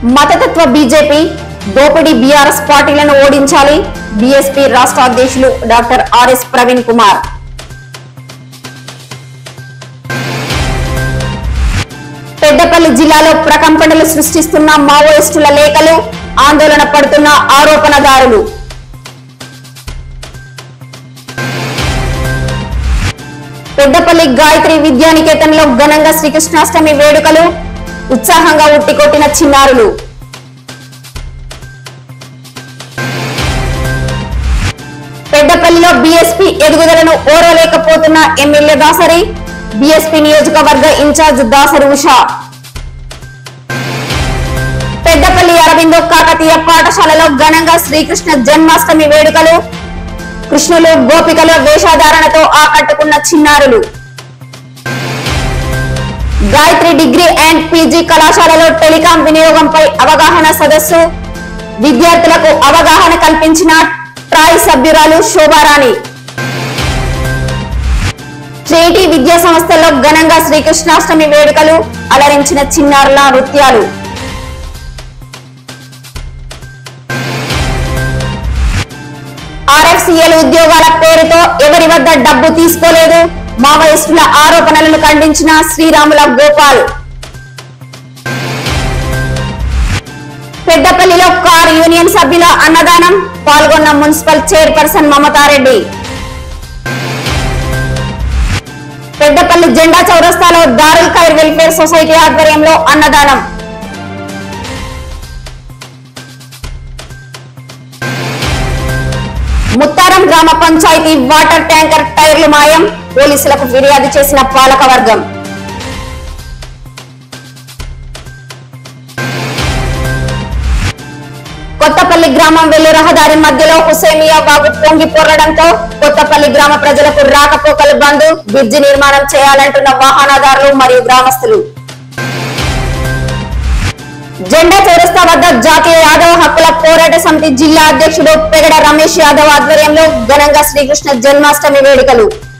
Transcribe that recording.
మతతత్వ బీజేపీ దోపిడీ బీఆర్ఎస్ పార్టీలను ఓడించాలి బీఎస్పీ రాష్ట్ర అధ్యక్షులు డాక్టర్ ఆర్ఎస్ ప్రవీణ్ కుమార్ పెద్దపల్లి జిల్లాలో ప్రకంపనలు సృష్టిస్తున్న మావోయిస్టుల లేఖలు ఆందోళన పడుతున్న ఆరోపణదారులు పెద్దపల్లి గాయత్రి విద్యానికేతన్లో ఘనంగా శ్రీకృష్ణాష్టమి వేడుకలు ఉత్సాహంగా ఉట్టికొట్టిన చిన్నారులు పెద్దపల్లిలో బీఎస్పీ ఎదుగుదలను ఓరలేకపోతున్న ఎమ్మెల్యే దాసరి బీఎస్పీ నియోజకవర్గ ఇన్ఛార్జ్ దాసరి ఉషా పెద్దపల్లి అరవిందో కాకతీయ పాఠశాలలో ఘనంగా శ్రీకృష్ణ జన్మాష్టమి వేడుకలు కృష్ణులు గోపికల వేషధారణతో ఆకట్టుకున్న చిన్నారులు గాయత్రి డిగ్రీ అండ్ పీజీ కళాశాలలో టెలికాం వినియోగంపై అవగాహన సదస్సు విద్యార్థులకు అవగాహన కల్పించిన ట్రాయ్ సభ్యురాలు శోభారాణి ట్రేటీ విద్యా సంస్థల్లో ఘనంగా శ్రీకృష్ణాష్టమి వేడుకలు అలరించిన చిన్నారుల నృత్యాలు ఆర్ఎఫ్సిఎల్ ఉద్యోగాల పేరుతో ఎవరి వద్ద డబ్బు తీసుకోలేదు మావోయిస్టుల ఆరోపణలను ఖండించిన శ్రీరాముల గోపాల్ పెద్దపల్లిలో కార్ యూనియన్ సభ్యుల అన్నదానం పాల్గొన్న మున్సిపల్ చైర్పర్సన్ మమతారెడ్డి పెద్దపల్లి జెండా చౌరస్తాలో దారుల్ ఖైర్ వెల్ఫేర్ సొసైటీ ఆధ్వర్యంలో అన్నదానం ముత్తారం గ్రామ పంచాయతీ వాటర్ ట్యాంకర్ టైర్లు మాయం పోలీసులకు ఫిర్యాదు చేసిన పాలకవర్గం కొత్తపల్లి గ్రామం వెళ్లి రహదారి మధ్యలో హుసేమియా వాగు పొంగి పొర్రడంతో కొత్తపల్లి గ్రామ ప్రజలకు రాకపోకలు బంద్ బ్రిడ్జి నిర్మాణం చేయాలంటున్న వాహనదారులు మరియు గ్రామస్తులు జెండా చౌరస్తా వద్ద జాతీయ యాదవ హక్కుల పోరాట సమితి జిల్లా అధ్యక్షుడు పెగడ రమేష్ యాదవ్ ఆధ్వర్యంలో ఘనంగా శ్రీకృష్ణ జన్మాష్టమి వేడుకలు